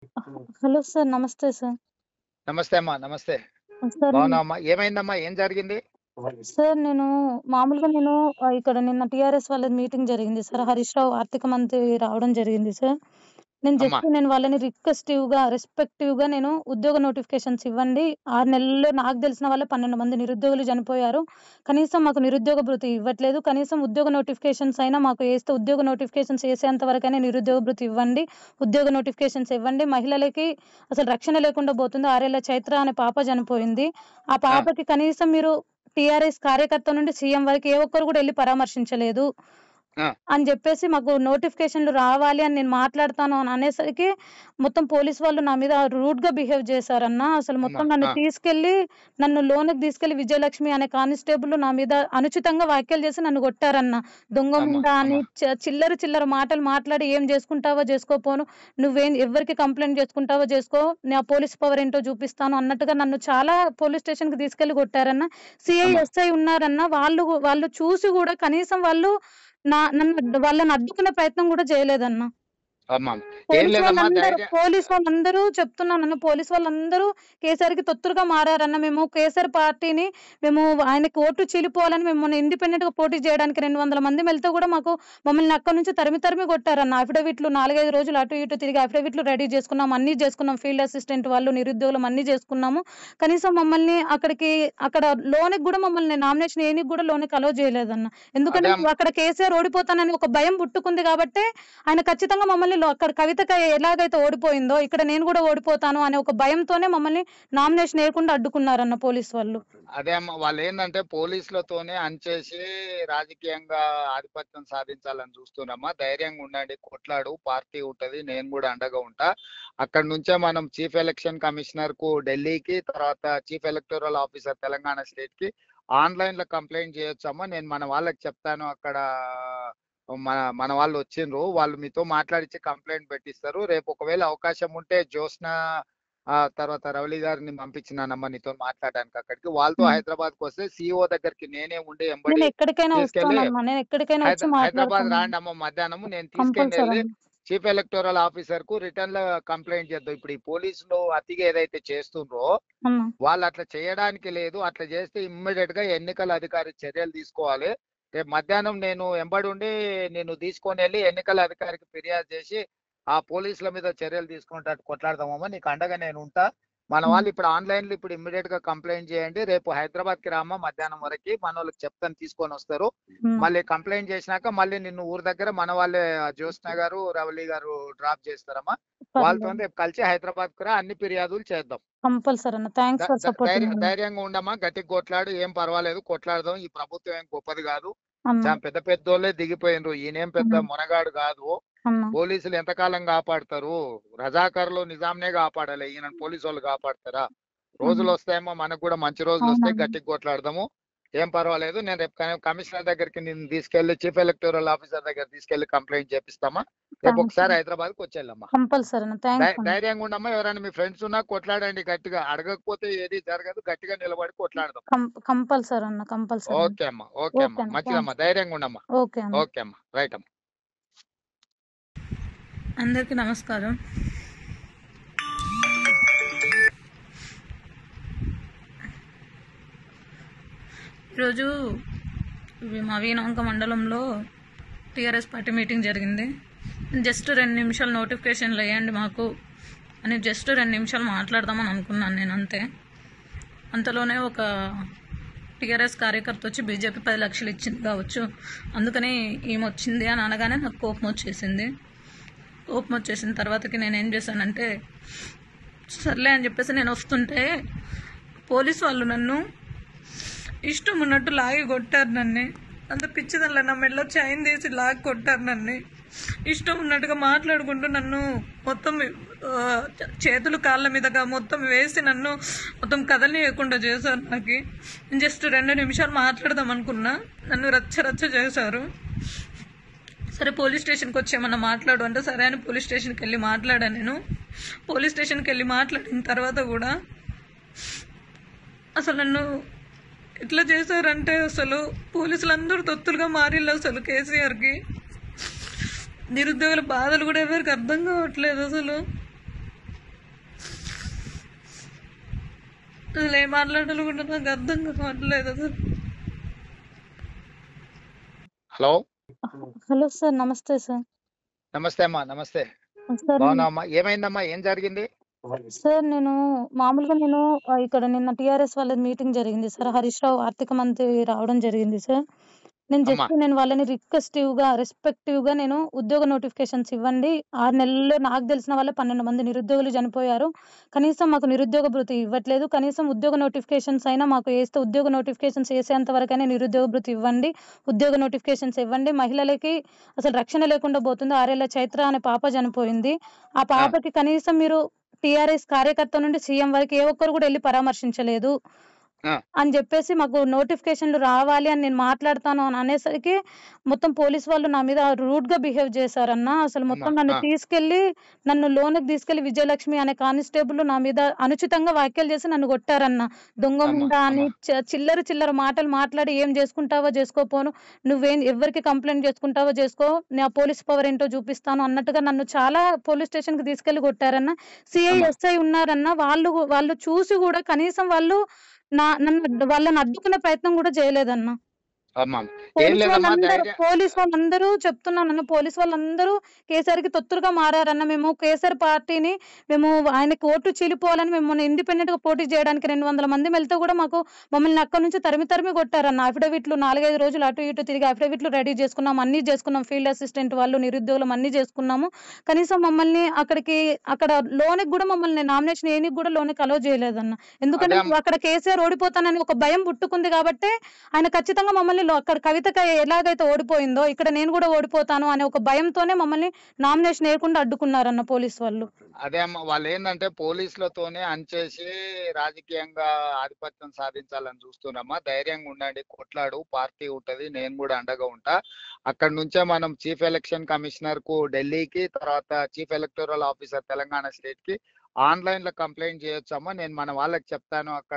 Hello sir నమస్తే sir నమస్తే అమ్మా నమస్తే సార్ బాగున్నావమ్మా ఏమైందమ్మా ఏం జరిగింది సార్ నేను మామూలుగా నేను ఆ, ఇక్కడ నిన్న టిఆర్ఎస్ వాళ్ళ మీటింగ్ జరిగింది సార్ హరీష్ రావు ఆర్థిక మంత్రి రావడం జరిగింది సార్ నేను అమ్మా జస్ట్ నేను వాళ్ళని రిక్వెస్టివ్ గా రెస్పెక్టివ్ గా నేను ఉద్యోగ నోటిఫికేషన్స్ ఇవ్వండి ఆరు నెలల్లో నాకు తెలిసిన వాళ్ళే పన్నెండు మంది నిరుద్యోగులు చనిపోయారు కనీసం మాకు నిరుద్యోగ భృతి ఇవ్వట్లేదు కనీసం ఉద్యోగ నోటిఫికేషన్స్ అయినా మాకు వేస్తే ఉద్యోగ నోటిఫికేషన్స్ వేసేంత వరకైనా నిరుద్యోగ భృతి ఇవ్వండి ఉద్యోగ నోటిఫికేషన్స్ ఇవ్వండి మహిళలకి అసలు రక్షణ లేకుండా పోతుంది ఆరేళ్ల చైత్ర అనే పాప చనిపోయింది ఆ ఆ, పాపకి కనీసం మీరు టిఆర్ఎస్ కార్యకర్త నుండి సీఎం వరకు ఏ ఒక్కరు కూడా వెళ్ళి పరామర్శించలేదు ఆ, అని చెప్పేసి మాకు నోటిఫికేషన్లు రావాలి అని నేను మాట్లాడతాను అని అనేసరికి మొత్తం పోలీస్ వాళ్ళు నా మీద రూడ్ గా బిహేవ్ చేశారన్న అసలు అమ్మా మొత్తం నన్ను ఆ, తీసుకెళ్లి నన్ను లోనికి తీసుకెళ్లి విజయలక్ష్మి అనే కానిస్టేబుల్ నా మీద అనుచితంగా వ్యాఖ్యలు చేసి నన్ను కొట్టారన్న దొంగ అమ్మా ముండా అని అమ్మా చ- చిల్లర చిల్లర మాటలు మాట్లాడి ఏం చేసుకుంటావో చేసుకోపోను నువ్వేం ఎవరికి కంప్లైంట్ చేసుకుంటావో చేసుకో నా పోలీస్ పవర్ ఏంటో చూపిస్తాను అన్నట్టుగా నన్ను చాలా పోలీస్ స్టేషన్ కి తీసుకెళ్లి కొట్టారన్న సిఐ అమ్మా ఎస్ఐ ఉన్నారన్న వాళ్ళు వాళ్ళు చూసి కూడా కనీసం వాళ్ళు నా నన్ను వాళ్ళని అడ్డుకునే ప్రయత్నం కూడా చేయలేదన్న అమ్మా ఏం పోలీస్ లేదమ్మా వాళ్ళందరూ ధైర్యం పోలీస్ వాళ్ళందరూ చెప్తున్నానన్న పోలీస్ వాళ్ళందరూ కేసీఆర్ కి తొత్తురుగా మారారన్న మేము కేసీఆర్ పార్టీని మేము ఆయనకి ఓటు చీలిపోవాలని మేము మొన్న ఇండిపెండెంట్ గా పోటీ చేయడానికి రెండు వందల మంది వెళ్తే కూడా మాకు మమ్మల్ని అక్కడ నుంచి తరిమి తరిమి కొట్టారన్న అఫిడవిట్లు నాలుగైదు రోజులు అటు ఇటు తిరిగి అఫిడవిట్లు రెడీ చేసుకున్నాం అన్ని చేసుకున్నాం ఫీల్డ్ అసిస్టెంట్ వాళ్ళు నిరుద్యోగులం అన్ని చేసుకున్నాము కనీసం మమ్మల్ని అక్కడికి అక్కడ లోనికి కూడా మమ్మల్ని నామినేషన్ ఏనికి కూడా లోనికి అలో చేయలేదన్న ఎందుకంటే అదే అమ్మ అక్కడ కేసీఆర్ ఓడిపోతానని ఒక భయం పుట్టుకుంది కాబట్టి ఆయన ఖచ్చితంగా మమ్మల్ని లో- అక్కడ కవితక ఎలాగైతే ఓడిపోయిందో ఇక్కడ నేను కూడా ఓడిపోతాను అనే ఒక భయంతోనే మమ్మల్ని నామినేషన్ వేయకుండా అడ్డుకున్నారన్న పోలీస్ వాళ్ళు అదే అమ్మ వాళ్ళు ఏంటంటే పోలీసులతోనే అంచేసి రాజకీయంగా ఆధిపత్యం సాధించాలని చూస్తున్నామా ధైర్యంగా ఉండండి కొట్లాడు పార్టీ ఉంటది నేను కూడా అండగా ఉంటా అక్కడ నుంచే మనం చీఫ్ ఎలక్షన్ కమిషనర్ కు ఢిల్లీకి తర్వాత chief electoral officer Telangana state కి ఆన్లైన్ లో కంప్లైంట్ చేయొచ్చమ్మా నేను మన వాళ్ళకి చెప్తాను అక్కడ మన మన వాళ్ళు వచ్చిండ్రు వాళ్ళు మీతో మాట్లాడించి కంప్లైంట్ పెట్టిస్తారు రేపు ఒకవేళ అవకాశం ఉంటే జ్యోత్స్న ఆ తర్వాత రవళి గారిని పంపించినానమ్మా నీతో మాట్లాడడానికి అక్కడికి వాళ్ళతో ఉమ్. హైదరాబాద్ కు వస్తే సిఇఓ దగ్గరికి నేనే ఉండి నేను ఎంబడి ఎక్కడికైనా తీసుకెళ్లి వస్తానమ్మా నేను ఎక్కడికైనా వచ్చి హైద- హైదరాబాద్ మాట్లాడతాను రాండి అమ్మ మధ్యాహ్నం నేను తీసుకెళ్ళి కంపల్సరీ వెళ్ళి అన్న చీఫ్ ఎలక్టోరల్ ఆఫీసర్ కు రిటర్న్ లో కంప్లైంట్ చేద్దాం ఇప్పుడు ఈ పోలీసులు అతిగా ఏదైతే చేస్తుండ్రో అన్న వాళ్ళు అట్లా చేయడానికి లేదు అట్లా చేస్తే ఇమ్మీడియట్ గా ఎన్నికల అధికారి చర్యలు తీసుకోవాలి రేపు మధ్యాహ్నం నేను ఎంబడి ఉండి నేను తీసుకొని వెళ్ళి ఎన్నికల అధికారికి ఫిర్యాదు చేసి ఆ పోలీసుల మీద చర్యలు తీసుకునేటట్టు కొట్లాడదామమ్మా నీకు అండగా నేను ఉంటా మన ఉమ్. వాళ్ళు ఇప్పుడు ఆన్లైన్ లో ఇప్పుడు ఇమ్మీడియట్ గా కంప్లైంట్ చేయండి రేపు హైదరాబాద్ కి రామ్మా మధ్యాహ్నం వరకు మన వాళ్ళకి చెప్తాను తీసుకొని వస్తారు ఉమ్. మళ్ళీ కంప్లైంట్ చేసినాక మళ్ళీ నిన్ను ఊరు దగ్గర మన వాళ్ళే జ్యోత్స్న గారు రవళి గారు డ్రాప్ చేస్తారమ్మా వాళ్ళతో పర్లేదు రేపు కలిసి హైదరాబాద్ కు రా అన్ని ఫిర్యాదులు చేద్దాం కంపల్సరీ అన్న thanks the- for the- supporting ధైర్యం అన్న ధైర్యంగా ఉండమ్మా గట్టిగా కొట్లాడు ఏం పర్వాలేదు కొట్లాడదాం ఈ ప్రభుత్వం ఏం గొప్పది కాదు అన్న చాలా పెద్ద పెద్దోళ్ళే దిగిపోయినరు ఈయనేం పెద్ద ఉమ్. మునగాడు కాదు అన్న పోలీసులు ఎంతకాలం కాపాడతారు రజాకర్లు నిజాంనే కాపాడాలి ఈయన పోలీసు వాళ్ళు కాపాడతారా రోజులు అన్న వస్తాయేమో మనకు కూడా మంచి రోజులు వస్తాయి అవునన్న గట్టిగా కొట్లాడదాము ఏం పర్వాలేదు నేను రేపు కమి- కమిషనర్ దగ్గరికి నేను తీసుకెళ్లి చీఫ్ ఎలక్టోరల్ ఆఫీసర్ దగ్గర తీసుకెళ్లి కంప్లైంట్ చేపిస్తామా రేపు థ్యాంక్స్ ఒకసారి అన్న హైదరాబాద్ కు వచ్చేళ్ళమ్మా కంపల్సరీ అన్న థ్యాంక్స్ ధై- అన్న ధైర్యంగా ఉండమ్మా ఎవరైనా మీ ఫ్రెండ్స్ ఉన్నా కొట్లాడండి గట్టిగా అడగకపోతే ఏది జరగదు గట్టిగా నిలబడి కొట్లాడదాం కం కంపల్సరీ అన్న కంపల్సరీ అన్న ఓకే అమ్మా ఓకే ఓకే అమ్మా అన్న మంచిదమ్మా థ్యాంక్స్ ధైర్యంగా ఉండమ్మా ఓకే అన్న ఓకే అమ్మా రైట్ అమ్మా అందరికీ నమస్కారం ఈరోజు ఇవి మా వీణవంక మండలంలో టీఆర్ఎస్ పార్టీ మీటింగ్ జరిగింది జస్ట్ రెండు నిమిషాలు నోటిఫికేషన్లు వేయండి మాకు అని జస్ట్ రెండు నిమిషాలు మాట్లాడదామని అనుకున్నాను నేను అంతే అంతలోనే ఒక టీఆర్ఎస్ కార్యకర్త వచ్చి బీజేపీ పది లక్షలు ఇచ్చింది కావచ్చు అందుకని ఈమె వచ్చింది అని అనగానే నాకు కోపం వచ్చేసింది కోపం వచ్చేసిన తర్వాతకి నేను ఏం చేశానంటే సర్లే అని చెప్పేసి నేను వస్తుంటే పోలీస్ వాళ్ళు నన్ను ఇష్టం ఉన్నట్టు లాగి కొట్టారు నన్ను అంత పిచ్చిదల్ల నా మెడలో చైన్ తీసి లాగి కొట్టారు నన్ను ఇష్టం ఉన్నట్టుగా మాట్లాడుకుంటూ నన్ను మొత్తం ఆ, చేతులు కాళ్ళ మీదగా మొత్తం వేసి నన్ను మొత్తం కదలనీయకుండా చేశారు నాకు నేను జస్ట్ రెండు నిమిషాలు మాట్లాడదాం అనుకున్నా నన్ను రచ్చ రచ్చ చేశారు సరే పోలీస్ స్టేషన్కి వచ్చి ఏమన్నా మాట్లాడు అంటే సరే అని పోలీస్ స్టేషన్కి వెళ్ళి మాట్లాడాను నేను పోలీస్ స్టేషన్కి వెళ్ళి మాట్లాడిన తర్వాత కూడా అసలు నన్ను ఎట్లా చేశారంటే అసలు పోలీసులు అందరూ తొత్తులుగా మారిళ్ళు అసలు కేసీఆర్కి నిరుద్యోగుల బాధలు కూడా ఎవరికి అర్థం కావట్లేదు అసలు అసలు ఏం మాట్లాడాలో కూడా నాకు అర్థం కావట్లేదు అసలు హలో హలో సార్ నమస్తే సార్ నమస్తే అమ్మా నమస్తే సార్ బాగున్నా అమ్మా ఏమైందమ్మా ఏం జరిగింది సార్ నేను మామూలుగా నేను ఆ, ఇక్కడ నిన్న టిఆర్ఎస్ వాళ్ళ మీటింగ్ జరిగింది సార్ హరీష్ రావు ఆర్థిక మంత్రి రావడం జరిగింది సార్ నేను అమ్మా. జస్ట్ నేను వాళ్ళని రిక్వెస్టివ్ గా రెస్పెక్టివ్ గా నేను ఉద్యోగ నోటిఫికేషన్స్ ఇవ్వండి ఆరు నెలల్లో నాకు తెలిసిన వాళ్ళే పన్నెండు మంది నిరుద్యోగులు చనిపోయారు కనీసం మాకు నిరుద్యోగ భృతి ఇవ్వట్లేదు కనీసం ఉద్యోగ నోటిఫికేషన్స్ అయినా మాకు వేస్తే ఉద్యోగ నోటిఫికేషన్స్ వేసేంత వరకైనా నిరుద్యోగ భృతి ఇవ్వండి ఉద్యోగ నోటిఫికేషన్స్ ఇవ్వండి మహిళలకి అసలు రక్షణ లేకుండా పోతుంది ఆరేళ్ల చైత్ర అనే పాప చనిపోయింది ఆ పాపకి కనీసం మీరు టిఆర్ఎస్ కార్యకర్త నుండి సీఎం వరకు ఏ ఒక్కరు కూడా వెళ్ళి పరామర్శించలేదు ఆ. అని చెప్పేసి మాకు నోటిఫికేషన్లు రావాలి అని నేను మాట్లాడతాను అని అనేసరికి మొత్తం పోలీస్ వాళ్ళు నా మీద రూడ్ గా బిహేవ్ చేశారన్న అసలు మొత్తం అమ్మా, నన్ను ఆ. తీసుకెళ్లి నన్ను లోనికి తీసుకెళ్లి విజయలక్ష్మి అనే కానిస్టేబుల్ నా మీద అనుచితంగా వ్యాఖ్యలు చేసి నన్ను కొట్టారన్న దొంగ అమ్మా, ముండా అని అమ్మా. చ- చిల్లర చిల్లర మాటలు మాట్లాడి ఏం చేసుకుంటావో చేసుకోపోను నువ్వేం ఎవరికి కంప్లైంట్ చేసుకుంటావో చేసుకో నా పోలీస్ పవర్ ఏంటో చూపిస్తాను అన్నట్టుగా నన్ను చాలా పోలీస్ స్టేషన్ కి తీసుకెళ్లి కొట్టారన్న సిఐ అమ్మా. ఎస్ఐ ఉన్నారన్న వాళ్ళు వాళ్ళు చూసి కూడా కనీసం వాళ్ళు నా నన్ను వాళ్ళని అడ్డుకునే ప్రయత్నం కూడా చేయలేదన్న అమ్మా ఏం పోలీస్ లేదమ్మా వాళ్ళందరూ ధైర్యం పోలీస్ వాళ్ళందరూ చెప్తున్నానన్న పోలీస్ వాళ్ళందరూ కేసీఆర్ కి తొత్తురుగా మారారన్న మేము కేసీఆర్ పార్టీని మేము ఆయనకి ఓటు చీలిపోవాలని మేము మొన్న ఇండిపెండెంట్ గా పోటీ చేయడానికి రెండు వందల మంది వెళ్తే కూడా మాకు మమ్మల్ని అక్కడ నుంచి తరిమి తరిమి కొట్టారన్న అఫిడవిట్లు నాలుగైదు రోజులు అటు ఇటు తిరిగి అఫిడవిట్లు రెడీ చేసుకున్నాం అన్ని చేసుకున్నాం ఫీల్డ్ అసిస్టెంట్ వాళ్ళు నిరుద్యోగులం అన్ని చేసుకున్నాము కనీసం మమ్మల్ని అక్కడికి అక్కడ లోనికి కూడా మమ్మల్ని నామినేషన్ ఏనికి కూడా లోనికి అలో చేయలేదన్న ఎందుకంటే అదే అమ్మ. అక్కడ కేసీఆర్ ఓడిపోతానని ఒక భయం పుట్టుకుంది కాబట్టి ఆయన ఖచ్చితంగా మమ్మల్ని లో- అక్కడ కవితక ఎలాగైతే ఓడిపోయిందో ఇక్కడ నేను కూడా ఓడిపోతాను అనే ఒక భయంతోనే మమ్మల్ని నామినేషన్ వేయకుండా అడ్డుకున్నారన్న పోలీస్ వాళ్ళు అదే అమ్మ వాళ్ళు ఏంటంటే పోలీసులతోనే అంచేసి రాజకీయంగా ఆధిపత్యం సాధించాలని చూస్తున్నామా ధైర్యంగా ఉండండి కొట్లాడు పార్టీ ఉంటది నేను కూడా అండగా ఉంటా అక్కడ నుంచే మనం చీఫ్ ఎలక్షన్ కమిషనర్ కు ఢిల్లీకి తర్వాత chief electoral officer Telangana state కి ఆన్లైన్ లో కంప్లైంట్ చేయొచ్చమ్మా నేను మన వాళ్ళకి చెప్తాను అక్కడ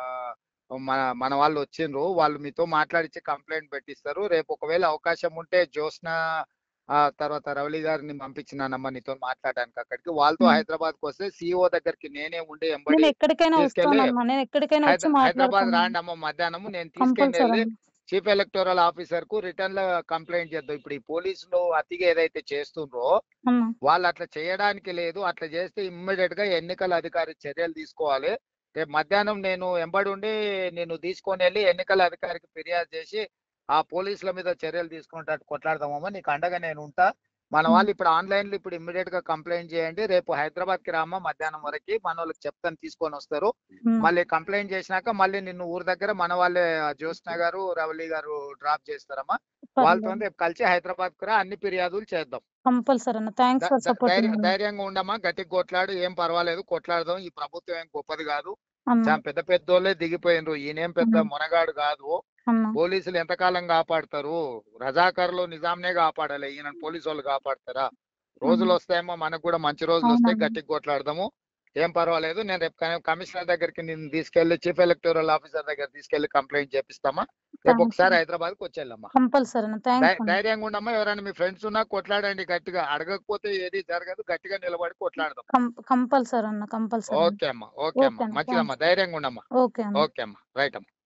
మన మన వాళ్ళు వచ్చిండ్రు వాళ్ళు మీతో మాట్లాడించి కంప్లైంట్ పెట్టిస్తారు రేపు ఒకవేళ అవకాశం ఉంటే జ్యోత్స్న ఆ తర్వాత రవలి గారిని పంపించినానమ్మా నీతో మాట్లాడడానికి అక్కడికి వాళ్ళతో మ్మ్. హైదరాబాద్ కు వస్తే సిఇఓ దగ్గరికి నేనే ఉండి నేను ఎంబడి ఎక్కడికైనా తీసుకెళ్ళి వస్తానమ్మా నేను ఎక్కడికైనా వచ్చి హైద- హైదరాబాద్ మాట్లాడతాను రాండి అమ్మ మధ్యాహ్నం నేను తీసుకెళ్ళి కంపల్సరీ చీఫ్ ఎలక్టోరల్ ఆఫీసర్ కు రిటర్న్ లో కంప్లైంట్ చేద్దాం ఇప్పుడు ఈ పోలీసులు అతిగా ఏదైతే చేస్తుండ్రో అమ్మా వాళ్ళు అట్లా చేయడానికి లేదు అట్లా చేస్తే ఇమ్మీడియట్ గా ఎన్నికల అధికారి చర్యలు తీసుకోవాలి రేపు మధ్యాహ్నం నేను ఎంబడి ఉండి నేను తీసుకొని వెళ్ళి ఎన్నికల అధికారికి ఫిర్యాదు చేసి ఆ పోలీసుల మీద చర్యలు తీసుకునేటట్టు కొట్లాడదామమ్మా నీకు అండగా నేను ఉంటా మన మ్మ్. వాళ్ళు ఇప్పుడు ఆన్లైన్ లో ఇప్పుడు ఇమ్మీడియట్ గా కంప్లైంట్ చేయండి రేపు హైదరాబాద్ కి రామ్మా మధ్యాహ్నం వరకు మన వాళ్ళకి చెప్తాను తీసుకొని వస్తారు ఉమ్. మళ్ళీ కంప్లైంట్ చేసినాక మళ్ళీ నిన్ను ఊరు దగ్గర మన వాళ్ళే జ్యోత్స్న గారు రవలి గారు డ్రాప్ చేస్తారమ్మా వాళ్ళతో పర్లేదు రేపు కలిసి హైదరాబాద్ కు రా అన్ని ఫిర్యాదులు చేద్దాం కంపల్సరీ అన్న థ్యాంక్స్ ధై- ఫర్ ధై- ధైర్య- సపోర్టింగ్ ధైర్యంగా ఉండమ్మా గట్టిగా కొట్లాడు ఏం పర్వాలేదు కొట్లాడదాం ఈ ప్రభుత్వం ఏం గొప్పది కాదు అమ్మా చాలా పెద్ద పెద్దోళ్ళే దిగిపోయినరు ఈయనేం పెద్ద అమ్మా మునగాడు కాదు అమ్మా పోలీసులు ఎంతకాలం కాపాడతారు రజాకర్లు నిజాంనే కాపాడాలి ఈయన పోలీసు వాళ్ళు కాపాడతారా రోజులు అమ్మా వస్తాయేమో మనకు కూడా మంచి రోజులు వస్తాయి అవునమ్మా గట్టిగా కొట్లాడదాము ఏం పర్వాలేదు నేను రేపు కమి- కమిషనర్ దగ్గరికి నేను తీసుకెళ్లి చీఫ్ ఎలక్టోరల్ ఆఫీసర్ దగ్గర తీసుకెళ్లి కంప్లైంట్ చేపిస్తామా రేపు థ్యాంక్స్ ఒకసారి అన్న హైదరాబాద్ కి వచ్చేళ్ళమ్మా కంపల్సరీ అన్న థ్యాంక్స్ ధై- అన్న ధైర్యంగా ఉండమ్మా ఎవరైనా మీ ఫ్రెండ్స్ ఉన్నా కొట్లాడండి గట్టిగా అడగకపోతే ఏది జరగదు గట్టిగా నిలబడి కొట్లాడదాం కంపల్సరీ అన్న కంపల్సరీ అన్న ఓకే అమ్మా ఓకే ఓకే అమ్మా అన్న మంచిదమ్మా థ్యాంక్స్ ధైర్యంగా ఉండమ్మా ఓకే అన్న ఓకే అమ్మా రైట్ అమ్మా